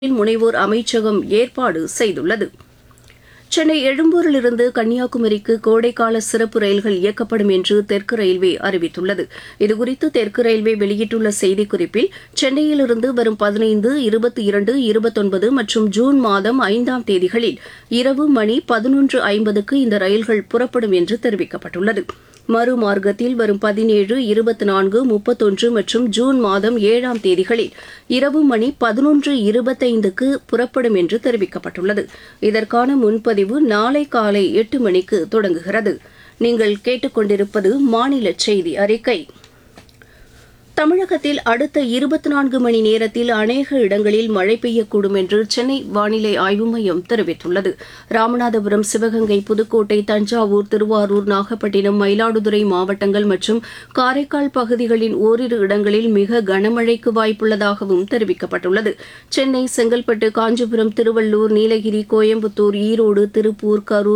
முனைவோர் அமைச்சகம் ஏற்பாடு செய்துள்ளது சென்னை எழும்பூரிலிருந்து கன்னியாகுமரிக்கு கோடைக்கால சிறப்பு ரயில்கள் இயக்கப்படும் என்று தெற்கு ரயில்வே அறிவித்துள்ளது இதுகுறித்து தெற்கு ரயில்வே வெளியிட்டுள்ள செய்திக்குறிப்பில் சென்னையிலிருந்து வரும் பதினைந்து இருபத்தி இரண்டு இருபத்தொன்பது மற்றும் ஜூன் மாதம் ஐந்தாம் தேதிகளில் இரவு மணி பதினொன்று ஐம்பதுக்கு இந்த ரயில்கள் புறப்படும் என்று தெரிவிக்கப்பட்டுள்ளது மறுமார்க்கத்தில் வரும் பதினேழு இருபத்தி நான்கு முப்பத்தொன்று மற்றும் ஜூன் மாதம் ஏழாம் தேதிகளில் இரவு மணி பதினொன்று இருபத்தைந்துக்கு புறப்படும் என்று தெரிவிக்கப்பட்டுள்ளது இதற்கான முன்பதிவு நாளை காலை எட்டு மணிக்கு தொடங்குகிறது நீங்கள் கேட்டுக்கொண்டிருப்பது மாநில செய்தி அறிக்கை தமிழகத்தில் அடுத்த இருபத்தி நான்கு மணி நேரத்தில் அநேக இடங்களில் மழை பெய்யக்கூடும் என்று சென்னை வானிலை ஆய்வு மையம் தெரிவித்துள்ளது ராமநாதபுரம் சிவகங்கை புதுக்கோட்டை தஞ்சாவூர் திருவாரூர் நாகப்பட்டினம் மயிலாடுதுறை மாவட்டங்கள் மற்றும் காரைக்கால் பகுதிகளின் ஓரிரு இடங்களில் மிக கனமழைக்கு வாய்ப்புள்ளதாகவும் தெரிவிக்கப்பட்டுள்ளது சென்னை செங்கல்பட்டு காஞ்சிபுரம் திருவள்ளூர் நீலகிரி கோயம்புத்தூர் ஈரோடு திருப்பூர் கரூர்